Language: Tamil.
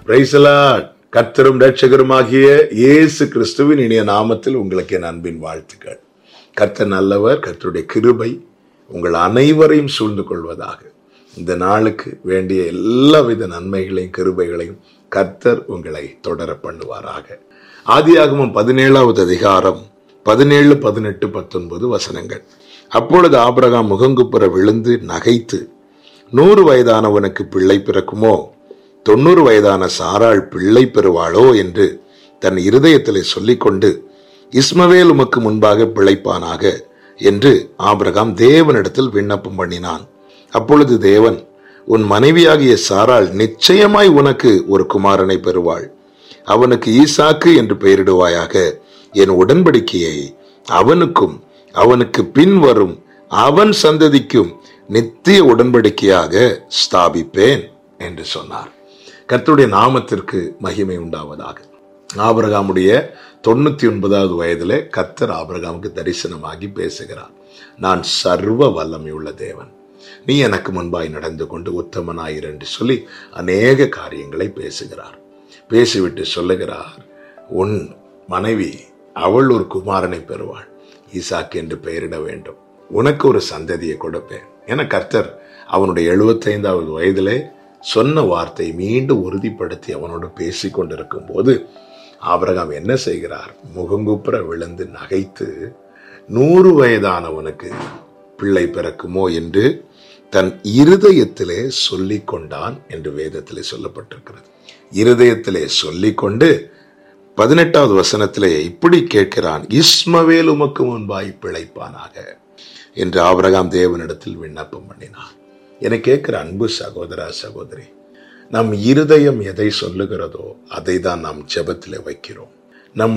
பிரைசலாட் கர்த்தரும் ரட்சகருமாகிய இயேசு கிறிஸ்துவின் இனிய நாமத்தில் உங்களுக்கு என் அன்பின் வாழ்த்துக்கள் கர்த்தர் நல்லவர் கர்த்தருடைய கிருபை உங்கள் அனைவரையும் சூழ்ந்து கொள்வதாக இந்த நாளுக்கு வேண்டிய எல்லாவித நன்மைகளையும் கிருபைகளையும் கர்த்தர் உங்களை தொடர பண்ணுவாராக ஆதியாகமம் பதினேழாவது அதிகாரம் பதினேழு பதினெட்டு பத்தொன்பது வசனங்கள் அப்பொழுது ஆபிரகாம் முகங்குப்புற விழுந்து நகைத்து நூறு வயதானவனுக்கு பிள்ளை பிறக்குமோ தொண்ணூறு வயதான சாராள் பிள்ளை பெறுவாளோ என்று தன் இருதயத்திலே சொல்லிக்கொண்டு இஸ்மவேல் உமக்கு முன்பாக பிழைப்பானாக என்று ஆபிரகாம் தேவனிடத்தில் விண்ணப்பம் பண்ணினான் அப்பொழுது தேவன் உன் மனைவியாகிய சாராள் நிச்சயமாய் உனக்கு ஒரு குமாரனை பெறுவாள் அவனுக்கு ஈசாக்கு என்று பெயரிடுவாயாக என் உடன்படிக்கையை அவனுக்கும் அவனுக்கு பின் வரும் அவன் சந்ததிக்கும் நித்திய உடன்படிக்கையாக ஸ்தாபிப்பேன் என்று சொன்னார் கர்த்தருடைய நாமத்திற்கு மகிமை உண்டாவதாக ஆபிரகாமுடைய தொண்ணூத்தி ஒன்பதாவது வயதிலே கர்த்தர் ஆபிரகாமுக்கு தரிசனமாகி பேசுகிறார் நான் சர்வ வல்லமையுள்ள தேவன் நீ எனக்கு முன்பாய் நடந்து கொண்டு உத்தமனாயிரு என்று சொல்லி அநேக காரியங்களை பேசுகிறார் பேசிவிட்டு சொல்லுகிறார் உன் மனைவி அவள் ஒரு குமாரனை பெறுவாள் ஈசாக்கு என்று பெயரிட வேண்டும் உனக்கு ஒரு சந்ததியை கொடுப்பேன் என கர்த்தர் அவனுடைய எழுபத்தைந்தாவது வயதிலே சொன்ன வார்த்தை மீண்டும் உறுதிப்படுத்தி அவனோடு பேசி கொண்டிருக்கும் போது ஆபிரகாம் என்ன செய்கிறார் முகங்குப்புற விழுந்து நகைத்து நூறு வயதானவனுக்கு பிள்ளை பிறக்குமோ என்று தன் இருதயத்திலே சொல்லிக் கொண்டான் என்று வேதத்திலே சொல்லப்பட்டிருக்கிறது இருதயத்திலே சொல்லிக்கொண்டு பதினெட்டாவது வசனத்திலே இப்படி கேட்கிறான் இஸ்மவேல் உமக்கு முன்பாய் பிழைப்பானாக என்று ஆபிரகாம் தேவனிடத்தில் விண்ணப்பம் பண்ணினான் என கேட்கிற அன்பு சகோதரா சகோதரி நம் இருதயம் எதை சொல்லுகிறதோ அதை தான் நாம் ஜெபத்திலே வைக்கிறோம்